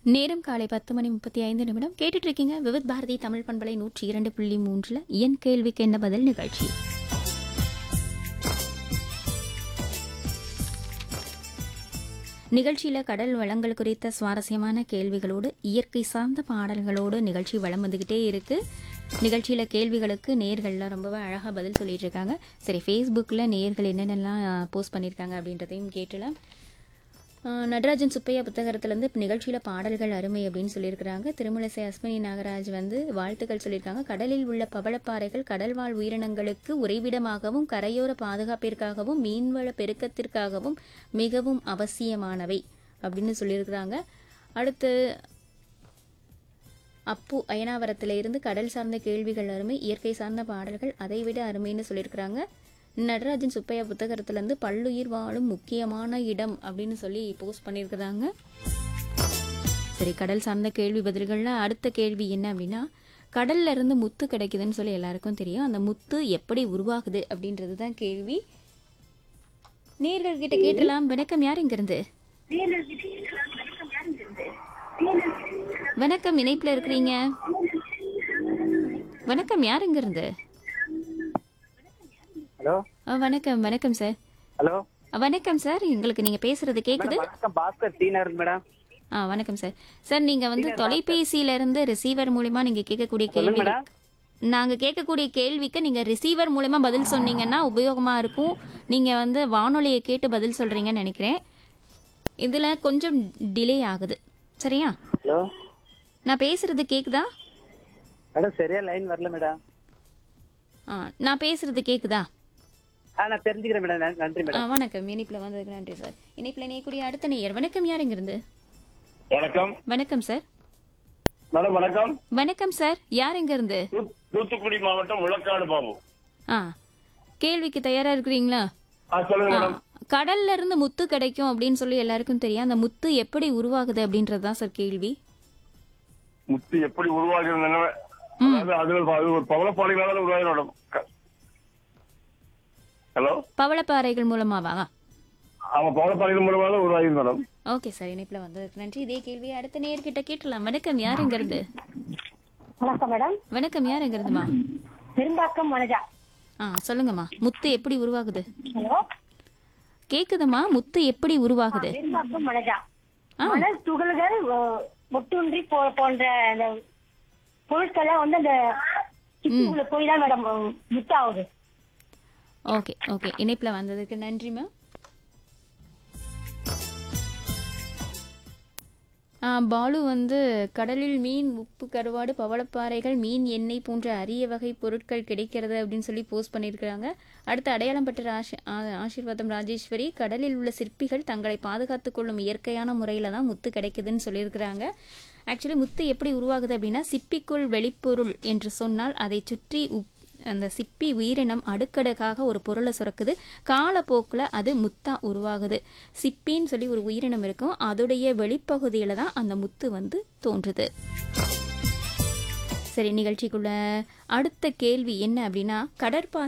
நேரம் காலை பத்து மணி முப்பத்தி ஐந்து நிமிடம் கேட்டுட்டு இருக்கீங்க விவித் பாரதி தமிழ் பண்பலை நூற்றி இரண்டு புள்ளி மூன்றுல என் கேள்விக்கு என்ன பதில் நிகழ்ச்சி நிகழ்ச்சியில கடல் வளங்கள் குறித்த சுவாரஸ்யமான கேள்விகளோடு இயற்கை சார்ந்த பாடல்களோடு நிகழ்ச்சி வளம் வந்துகிட்டே இருக்கு நிகழ்ச்சியில கேள்விகளுக்கு நேர்கள்லாம் ரொம்பவே அழகா பதில் சொல்லிட்டு இருக்காங்க சரி ஃபேஸ்புக்கில் நேர்கள் என்னென்னலாம் போஸ்ட் பண்ணியிருக்காங்க அப்படின்றதையும் கேட்டலாம் ஆஹ் நடராஜன் சுப்பையா புத்தகத்திலேருந்து இப்போ நிகழ்ச்சியில் பாடல்கள் அருமை அப்படின்னு சொல்லியிருக்கிறாங்க திருமலசை அஸ்வினி நாகராஜ் வந்து வாழ்த்துக்கள் சொல்லியிருக்காங்க கடலில் உள்ள பவளப்பாறைகள் கடல்வாழ் உயிரினங்களுக்கு உறைவிடமாகவும் கரையோர பாதுகாப்பிற்காகவும் மீன்வள பெருக்கத்திற்காகவும் மிகவும் அவசியமானவை அப்படின்னு சொல்லியிருக்கிறாங்க அடுத்து அப்பு அயனாவரத்தில் இருந்து கடல் சார்ந்த கேள்விகள் அருமை இயற்கை சார்ந்த பாடல்கள் அதைவிட அருமைன்னு சொல்லியிருக்கிறாங்க நடராஜன் சுப்பையா புத்தகத்திலேருந்து பல்லுயிர் வாழும் முக்கியமான இடம் அப்படின்னு சொல்லி போஸ்ட் பண்ணியிருக்கிறாங்க சரி கடல் சார்ந்த கேள்வி பதில்கள்ல அடுத்த கேள்வி என்ன அப்படின்னா கடல்ல இருந்து முத்து கிடைக்குதுன்னு சொல்லி எல்லாருக்கும் தெரியும் அந்த முத்து எப்படி உருவாகுது அப்படின்றது தான் கேள்வி நேர்கள் கிட்ட கேட்டலாம் வணக்கம் யார் இங்கிருந்து வணக்கம் இணைப்புல இருக்கிறீங்க வணக்கம் யார் இங்கிருந்து ஹலோ ஆ, வணக்கம் வணக்கம் சார் ஹலோ ஆ, வணக்கம் சார் உங்களுக்கு நீங்க பேசுறது கேக்குது மேடம் வணக்கம் பாஸ்கர் டீனர் மேடம் ஆ வணக்கம் சார் சார் நீங்க வந்து தொலைபேசியில இருந்து ரிசீவர் மூலியமா நீங்க கேட்கக்கூடிய சொல்லுங்க கேள்வி மேடம் நாங்க கேட்கக்கூடிய கேள்விக்கு நீங்க ரிசீவர் மூலியமா பதில் சொன்னீங்கன்னா உபயோகமா இருக்கும் நீங்க வந்து வானொலியை கேட்டு பதில் சொல்றீங்கன்னு நினைக்கிறேன் இதுல கொஞ்சம் டிலே ஆகுது சரியா ஹலோ நான் பேசுறது கேக்குதா மேடம் சரியா லைன் வரல மேடம் ஆ நான் பேசுறது கேக்குதா ஆ நான் தெரிஞ்சுக்கிறேன் மேடம் நன்- நன்றி ஆ, மேடம் வணக்கம் இணைப்புல வந்ததுக்கு நன்றி சார் இணைப்புல இணையக்கூடிய அடுத்த நேயர் வணக்கம் யார் இங்கிருந்து வணக்கம் வணக்கம் சார் மேடம் வணக்கம் வணக்கம் சார் யார் எங்க இருந்து தூ- தூத்துக்குடி மாவட்டம் முழக்காடு பாபு ஆ கேள்விக்கு தயாரா இருக்கிறீங்களா ஆ சொல்லுங்க ஆ, மேடம் கடல்ல இருந்து முத்து கிடைக்கும் அப்படின்னு சொல்லி எல்லாருக்கும் தெரியும் அந்த முத்து எப்படி உருவாகுது அப்படின்றது தான் சார் கேள்வி முத்து எப்படி உருவாகிறது அதாவது அது ஒரு- அது ஒரு பவளப்பாறைகளால உருவாகி மேடம் க- ஹலோ பவளப்பாறைகள் மூலமாவா ஆமா பவளப்பாறைகள் மூலமாக உருவாகி மேடம் ஓகே சார் இணைப்புல வந்ததுக்கு நன்றி இதே கேள்வி அடுத்த நேர்கிட்ட கேட்டலாம் வணக்கம் யார் எங்க இருந்து வணக்கம் மேடம் வணக்கம் யார் எங்க இருந்துமா பெரும்பாக்கம் வனஜா ஆ சொல்லுங்கம்மா முத்து எப்படி உருவாகுது ஹலோ கேக்குதுமா முத்து எப்படி உருவாகுது பெரும்பாக்கம் வனஜா ஆ. மணல் துகள்கள் ஒ- ஒட்டுன்றி போ- போன்ற அந்த பொருட்களை வந்து அந்த சிப்பிக்குள்ள போய் தான் மேடம் முத்தாகுது ஓகே ஓகே இணைப்புல வந்ததுக்கு நன்றிம்மா ஆ, பாலு வந்து கடலில் மீன் உப்பு கருவாடு பவளப்பாறைகள் மீன் எண்ணெய் போன்ற அரிய வகை பொருட்கள் கிடைக்கிறது அப்படின்னு சொல்லி போஸ்ட் பண்ணியிருக்கிறாங்க அடுத்து அடையாளம் பெற்ற ஆஷி ஆ- ஆசீர்வாதம் ராஜேஸ்வரி கடலில் உள்ள சிற்பிகள் தங்களை பாதுகாத்துக் கொள்ளும் இயற்கையான முறையில் தான் முத்து கிடைக்குதுன்னு சொல்லியிருக்கிறாங்க ஆக்சுவலி முத்து எப்படி உருவாகுது அப்படின்னா சிப்பிக்குள் வெளிப்பொருள் என்று சொன்னால் அதை சுற்றி உப் அந்த சிப்பி உயிரினம் அடுக்கடுக்காக ஒரு பொருளை சுரக்குது காலப்போக்கில் அது முத்தா உருவாகுது சிப்பின்னு சொல்லி ஒரு உயிரினம் இருக்கும் அதோடைய வெளிப்பகுதியில் தான் அந்த முத்து வந்து தோன்றுது சரி நிகழ்ச்சிக்குள்ள அடுத்த கேள்வி என்ன அப்படின்னா கடற்பா